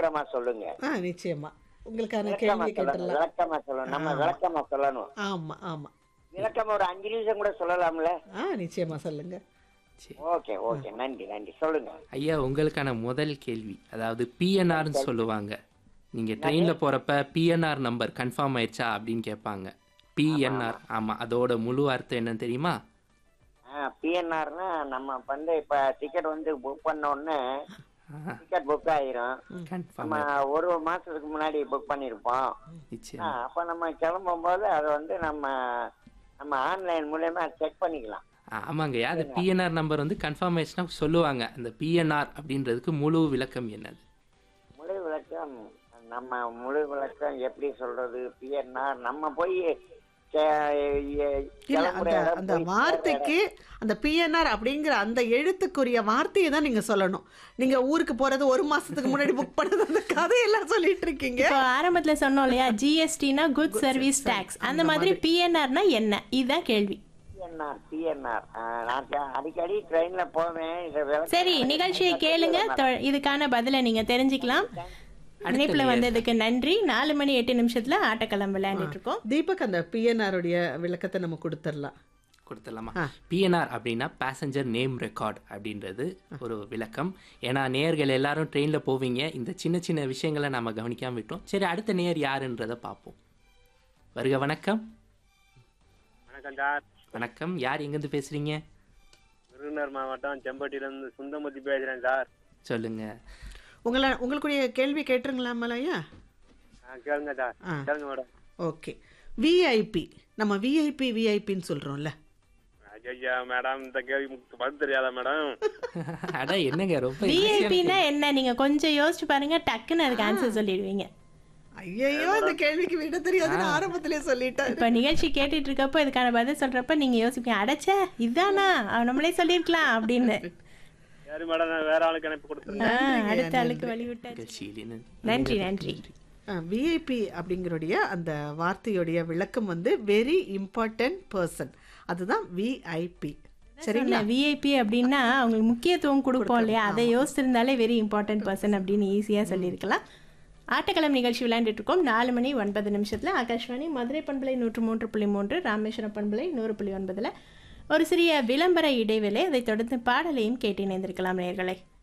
விவரமா சொல்லுங்க ஆ நிச்சயமா உங்களுக்கான விளக்கமா கேள்வி சொல்லணும் கேட்டுடலாம் விளக்கமா சொல்லணும் நம்ம விளக்கமா சொல்லணும் ஆமா ஆமா விளக்கமா ஒரு அஞ்சு நிமிஷம் கூட சொல்லலாம்ல ஆ நிச்சயமா சொல்லுங்க சரி. ஓகே ஓகே நன்றி நன்றி சொல்லுங்க ஐயா உங்களுக்கான முதல் கேள்வி அதாவது பிஎன்ஆர்னு சொல்லுவாங்க நீங்க ட்ரெயின்ல போறப்ப பிஎன்ஆர் நம்பர் கன்ஃபார்ம் ஆயிடுச்சா அப்படின்னு கேட்பாங்க பிஎன்ஆர் ஆமா அதோட முழு அர்த்தம் என்னன்னு தெரியுமா பிஎன்ஆர்னா நம்ம வந்து இப்ப டிக்கெட் வந்து புக் பண்ண உடனே டிக்கெட் புக் ஆயிரும் கன்ஃபார்ம் நம்ம ஒரு மாசத்துக்கு முன்னாடி புக் பண்ணிருப்போம் நிச்சயம் அப்ப நம்ம கிளம்பும் போது அதை வந்து நம்ம நம்ம ஆன்லைன் மூலயமா செக் பண்ணிக்கலாம் ஆமாங்க அது பிஎன்ஆர் நம்பர் வந்து கன்ஃபார்ம் ஆயிடுச்சுன்னா சொல்லுவாங்க அந்த பிஎன்ஆர் அப்படின்றதுக்கு முழு விளக்கம் என்னது முழு விளக்கம் நம்ம முழு விளக்கம் எப்படி சொல்றது பிஎன்ஆர் நம்ம போய் இல்ல அந்த அந்த வார்த்தைக்கு அந்த பிஎன்ஆர் அப்படிங்கிற அந்த எழுத்துக்குரிய வார்த்தையை தான் நீங்க சொல்லணும் நீங்க ஊருக்கு போறது ஒரு மாசத்துக்கு முன்னாடி புக் பண்ணது அந்த கதையெல்லாம் சொல்லிட்டு இருக்கீங்க இப்போ ஆரம்பத்துல சொன்னோம் இல்லையா ஜிஎஸ்டினா குட் சர்வீஸ் டாக்ஸ் அந்த மாதிரி பிஎன்ஆர்னா என்ன இதுதான் கேள்வி பிஎன்ஆர் பிஎன்ஆர் நான் க- அடிக்கடி ட்ரெயின்ல போவேன் இதை விளக்கம் சரி நிகழ்ச்சியை கேளுங்க தொ- இதுக்கான பதிலை நீங்க தெரிஞ்சுக்கலாம் இணைப்புல வந்ததுக்கு நன்றி நாலு மணி எட்டு நிமிஷத்துல ஆட்டக்களம் விளையாண்டுட்டு இருக்கோம் தீபக் அந்த பிஎன்ஆர் உடைய விளக்கத்தை நம்ம கொடுத்துடலாம் கொடுத்துடலாமா பிஎன்ஆர் அப்படின்னா பேசஞ்சர் நேம் ரெக்கார்ட் அப்படின்றது ஒரு விளக்கம் ஏன்னா நேயர்கள் எல்லாரும் ட்ரெயினில் போவீங்க இந்த சின்ன சின்ன விஷயங்களை நம்ம கவனிக்காம விட்டோம் சரி அடுத்த நேயர் யாருன்றதை பார்ப்போம் வருக வணக்கம் வணக்கம் சார் வணக்கம் யார் எங்கேருந்து பேசுறீங்க விருதுநகர் மாவட்டம் செம்பட்டியிலிருந்து சுந்தமூர்த்தி பேசுறேன் சார் சொல்லுங்க உங்களை உங்களுக்குரிய கேள்வி கேட்டுருங்களாமலையா ஆ, கேளுங்க சார் ஆ. கேளுங்க மேடம் ஓகே விஐபி நம்ம விஐபி விஐபின்னு சொல்றோம்ல ஐயா மேடம் இந்த கேள்வி உங்களுக்கு பதில் தெரியாதா மேடம் அட என்னங்க ரொம்ப easy-ஆன விஐபினா என்ன நீங்க கொஞ்சம் யோசிச்சு பாருங்க டக்குன்னு அதுக்கு ஆன்சர் சொல்லிடுவீங்க ஐயோ இந்த கேள்விக்கு விட தெரியாதுன்னு ஆரம்பத்திலே சொல்லிட்டாரு இப்ப நிகழ்ச்சி கேட்டுட்டு இருக்கப்போ இதுக்கான பதில் சொல்றப்ப நீங்க யோசிப்பீங்க அடைச்ச இதானா அவ நம்மளே சொல்லியிருக்கலாம் அப்படின்னு சரி மேடம் நான் வேற ஆளுக்கு அனுப்பி கொடுத்துருங்க ஆ, அடுத்த ஆளுக்கு வழிவிட்டாச்சு நிகழ்ச்சியிலேன்னு நன்றி நன்றி விஐபி அப்படிங்கிறோடைய அந்த வார்த்தையுடைய விளக்கம் வந்து வெரி இம்பார்ட்டன்ட் பர்சன் அதுதான் விஐபி சரிங்களா விஐபி அப்படின்னா அவங்களுக்கு முக்கியத்துவம் கொடுப்போம் இல்லையா அதை யோசிச்சிருந்தாலே வெரி இம்பார்ட்டன்ட் பர்சன் அப்படின்னு ஈஸியாக சொல்லியிருக்கலாம் ஆட்டக்களம் நிகழ்ச்சி விளையாண்டுட்டு இருக்கோம் நாலு மணி ஒன்பது நிமிஷத்தில் ஆகாஷ்வாணி மதுரை பண்பலை நூற்று மூன்று புள்ளி மூன்று ராமேஸ்வரம் பண்பலை நூறு புள்ளி ஒன்பதில் ஒரு சிறிய விளம்பர இடைவேளை அதைத் தொடர்ந்து பாடலையும் கேட்டு இணைந்திருக்கலாம் நேயர்களே